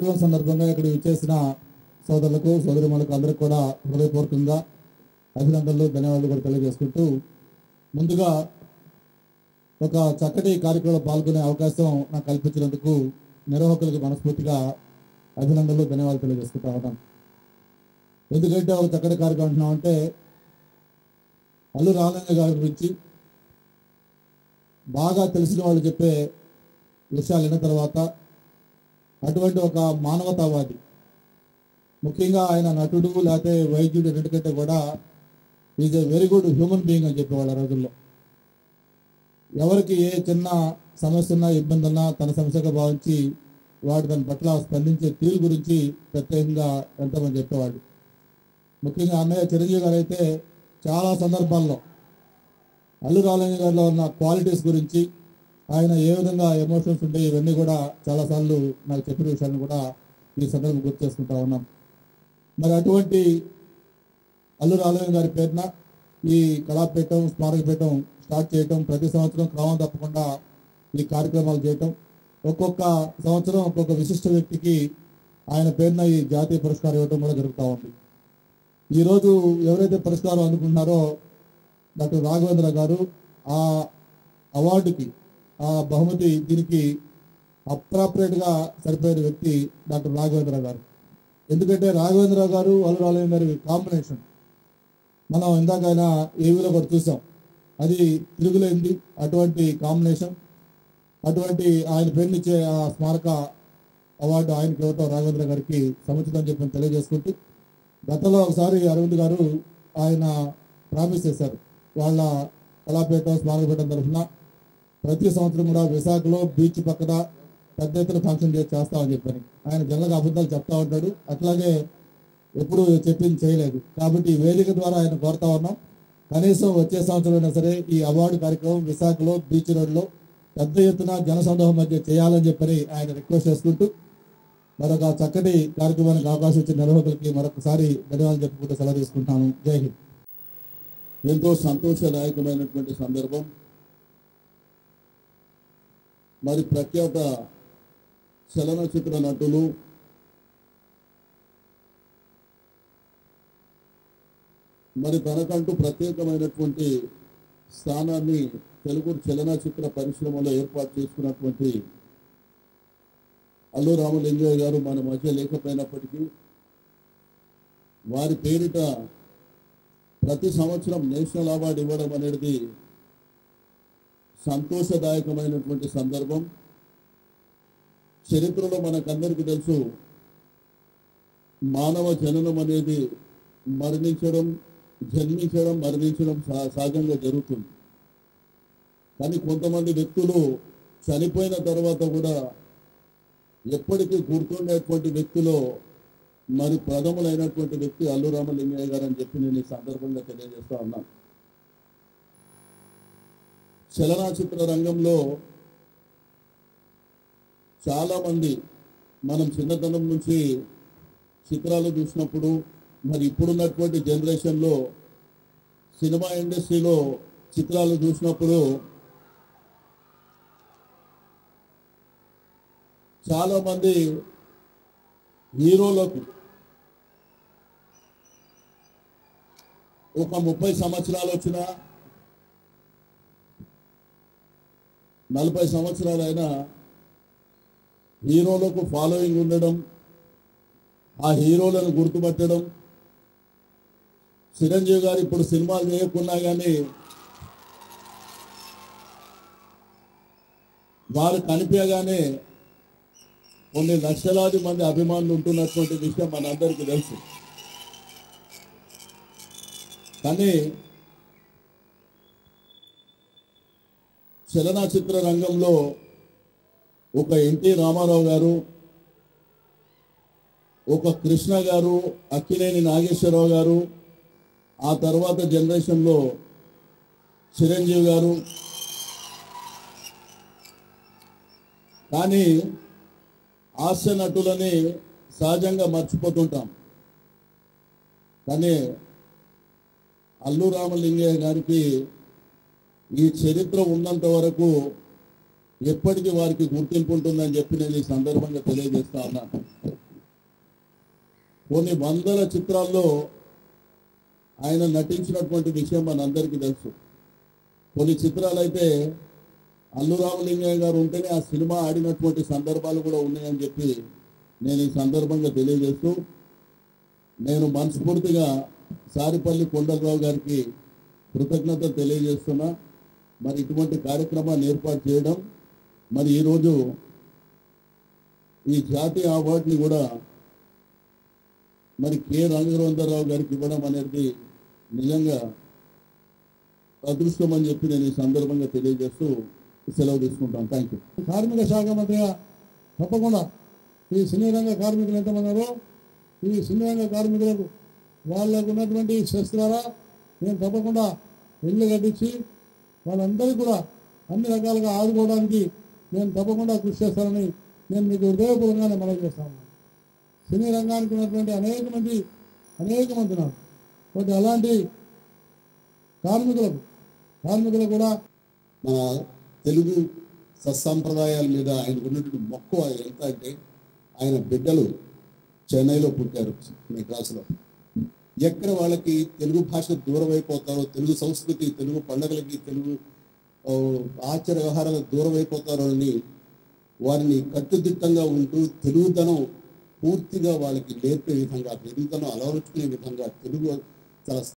కార్యక్రమం సందర్భంగా ఇక్కడ విచ్చేసిన సోదరులకు సోదరిమణులకు అందరికి కూడా హృదయపూర్వకంగా అభినందనలు ధన్యవాదాలు కూడా తెలియజేసుకుంటూ ముందుగా ఒక చక్కటి కార్యక్రమంలో పాల్గొనే అవకాశం నాకు కల్పించినందుకు నిర్వాహకులకు మనస్ఫూర్తిగా అభినందనలు ధన్యవాదాలు తెలియజేసుకుంటా ఉన్నాను ఎందుకంటే ఒక చక్కటి కార్యక్రమం అంటున్నామంటే అల్లు రామలింగ గారి గురించి బాగా తెలిసిన వాళ్ళు చెప్పే విషయాలు విన్న తర్వాత అటువంటి ఒక మానవతావాది ముఖ్యంగా ఆయన నటుడు లేకపోతే వైద్యుడు రెండుకంటే కూడా is a very good human being అని చెప్పేవాళ్ళు ఆ రోజుల్లో ఎవరికి ఏ చిన్న సమస్య ఉన్నా ఇబ్బంది ఉన్నా తన సమస్యగా భావించి వాడు దాని పట్ల స్పందించే తీరు గురించి ప్రత్యేకంగా ఎంతోమంది చెప్పేవాడు ముఖ్యంగా అన్నయ్య చిరంజీవి గారు అయితే చాలా సందర్భాల్లో అల్లు రామలింగ గారిలో ఉన్న క్వాలిటీస్ గురించి ఆయన ఏ విధంగా ఎమోషన్స్ ఉంటాయి ఇవన్నీ కూడా చాలాసార్లు నాకు చెప్పిన విషయాలను కూడా ఈ సందర్భం గుర్తు చేసుకుంటా ఉన్నాం మరి అటువంటి అల్లు రామలింగ గారి పేరున ఈ కళాపీఠం స్మారకపీఠం స్టార్ట్ చేయటం ప్రతి సంవత్సరం క్రమం తప్పకుండా ఈ కార్యక్రమాలు చేయటం ఒక్కొక్క సంవత్సరం ఒక్కొక్క విశిష్ట వ్యక్తికి ఆయన పేరున ఈ జాతీయ పురస్కారం ఇవ్వడం కూడా జరుగుతూ ఉంది ఈరోజు ఎవరైతే పురస్కారం అందుకుంటున్నారో డాక్టర్ రాఘవేంద్ర గారు ఆ అవార్డుకి ఆ బహుమతి దీనికి అప్రాపరేట్గా సరిపోయిన వ్యక్తి డాక్టర్ రాఘవేంద్ర గారు ఎందుకంటే రాఘవేంద్ర గారు అల్లు రాఘవేంద్ర గారి కాంబినేషన్ మనం ఇందాక ఆయన ఏవీలో కూడా చూసాం అది తిరుగులేంది అటువంటి కాంబినేషన్ అటువంటి ఆయన పేరునిచ్చే ఆ స్మారక అవార్డు ఆయనకి ఇవ్వటం రాఘవేంద్ర గారికి సముచితం చెప్పని తెలియజేసుకుంటూ గతంలో ఒకసారి అరవింద్ గారు ఆయన ప్రామిస్ చేశారు వాళ్ళ కళాపీఠం స్మారకపీఠం తరఫున ప్రతి సంవత్సరం కూడా విశాఖలో బీచ్ పక్కన పెద్ద ఎత్తున ఫంక్షన్ చేసి చేస్తామని చెప్పని ఆయన జనరల్గా అబద్ధాలు చెప్తా ఉంటాడు అట్లాగే ఎప్పుడు చెప్పింది చేయలేదు కాబట్టి ఈ వేదిక ద్వారా ఆయన కోరుతా ఉన్నాం కనీసం వచ్చే సంవత్సరం అయినా సరే ఈ అవార్డు కార్యక్రమం విశాఖలో బీచ్ రోడ్లో పెద్ద ఎత్తున జనసందోహం మధ్య చేయాలని చెప్పని ఆయన రిక్వెస్ట్ చేసుకుంటూ మరొక చక్కటి కార్యక్రమానికి అవకాశం ఇచ్చిన నిర్వాహకులకి మరొకసారి ధన్యవాదాలు చెప్పుకుంటూ సెలవు తీసుకుంటాను జై హింద్ ఎంతో సంతోషదాయకమైనటువంటి సందర్భం మరి ప్రఖ్యాత చలనచిత్ర నటులు మరి తనకంటూ ప్రత్యేకమైనటువంటి స్థానాన్ని తెలుగు చలనచిత్ర పరిశ్రమలో ఏర్పాటు చేసుకున్నటువంటి అల్లు రామలింగయ్య గారు మన మధ్య లేకపోయినప్పటికీ వారి పేరిట ప్రతి సంవత్సరం నేషనల్ అవార్డు ఇవ్వడం అనేది సంతోషదాయకమైనటువంటి సందర్భం చరిత్రలో మనకందరికీ తెలుసు మానవ జననం అనేది మరణించడం జన్మించడం మరణించడం సహ- సహజంగా జరుగుతుంది కానీ కొంతమంది వ్యక్తులు చనిపోయిన తర్వాత కూడా ఎప్పటికీ గుర్తుండేటువంటి వ్యక్తిలో మరి ప్రథములైనటువంటి వ్యక్తి అల్లు రామలింగయ్య గారు అని చెప్పి నేను ఈ సందర్భంగా తెలియజేస్తా ఉన్నాను చలనచిత్ర రంగంలో చాలా మంది మనం చిన్నతనం నుంచి చిత్రాలు చూసినప్పుడు మరి ఇప్పుడున్నటువంటి జనరేషన్లో సినిమా ఇండస్ట్రీలో చిత్రాలు చూసినప్పుడు చాలా మంది హీరోలకు ఒక ముప్పై సంవత్సరాలు వచ్చిన నలభై సంవత్సరాలైనా హీరోలకు ఫాలోయింగ్ ఉండడం ఆ హీరోలను గుర్తుపట్టడం చిరంజీవి గారు ఇప్పుడు సినిమాలు చేయకున్నా కానీ వారు కనిపించగానే కొన్ని లక్షలాది మంది అభిమానులు ఉంటున్నటువంటి విషయం మనందరికీ తెలుసు కానీ చలనచిత్ర రంగంలో ఒక ఎన్టీ రామారావు గారు ఒక కృష్ణ గారు అక్కినేని నాగేశ్వరరావు గారు ఆ తర్వాత జనరేషన్లో చిరంజీవి గారు కానీ హాస్య నటులని సహజంగా మర్చిపోతుంటాం కానీ అల్లు రామలింగయ్య గారికి ఈ చరిత్ర ఉన్నంత వరకు ఎప్పటికీ వారికి గుర్తింపు ఉంటుందని చెప్పి నేను ఈ సందర్భంగా తెలియజేస్తా ఉన్నాను కొన్ని వందల చిత్రాల్లో ఆయన నటించినటువంటి విషయం మనందరికీ తెలుసు కొన్ని చిత్రాలు అయితే అల్లు రామలింగయ్య గారు ఉంటేనే ఆ సినిమా ఆడినటువంటి సందర్భాలు కూడా ఉన్నాయని చెప్పి నేను ఈ సందర్భంగా తెలియజేస్తూ నేను మనస్ఫూర్తిగా సారిపల్లి కొండలరావు గారికి కృతజ్ఞతలు తెలియజేస్తున్నా మరి ఇటువంటి కార్యక్రమాన్ని ఏర్పాటు చేయడం మరి ఈరోజు ఈ జాతీయ అవార్డుని కూడా మరి కె రాఘవేంద్రరావు గారికి ఇవ్వడం అనేది నిజంగా అదృష్టం అని చెప్పి నేను ఈ సందర్భంగా తెలియజేస్తూ సెలవు తీసుకుంటాను థ్యాంక్ యూ కార్మిక శాఖ మంత్రిగా తప్పకుండా ఈ సినీ రంగ కార్మికులు ఎంతమంది ఉన్నారో ఈ సినీ రంగ కార్మికులకు వాళ్ళకు ఉన్నటువంటి సెస్ ద్వారా నేను తప్పకుండా ఇల్లు కట్టించి వాళ్ళందరికీ కూడా అన్ని రకాలుగా ఆదుకోవడానికి నేను తప్పకుండా కృషి చేస్తానని నేను మీకు హృదయపూర్వకంగానే మనవి చేస్తాను సినీ రంగానికి ఉన్నటువంటి అనేక మంది అనేక మంది ఉన్నారు కాబట్టి అలాంటి కార్మికులకు కార్మికులకు కూడా మన తెలుగు సత్సాంప్రదాయాల మీద ఆయనకు ఉన్నటువంటి మక్కువ ఎంత అంటే ఆయన బిడ్డలు చెన్నైలో పుట్టారు మెడ్రాస్లో ఎక్కడ వాళ్ళకి తెలుగు భాష దూరం అయిపోతారో తెలుగు సంస్కృతి తెలుగు పండుగలకి తెలుగు ఆ, ఆచార వ్యవహారాలకు దూరం అయిపోతారో అని వారిని కట్టుదిట్టంగా ఉంటూ తెలుగుదనం పూర్తిగా వాళ్ళకి నేర్పే విధంగా తెలుగుదనం అలవరుచుకునే విధంగా తెలుగు చాలా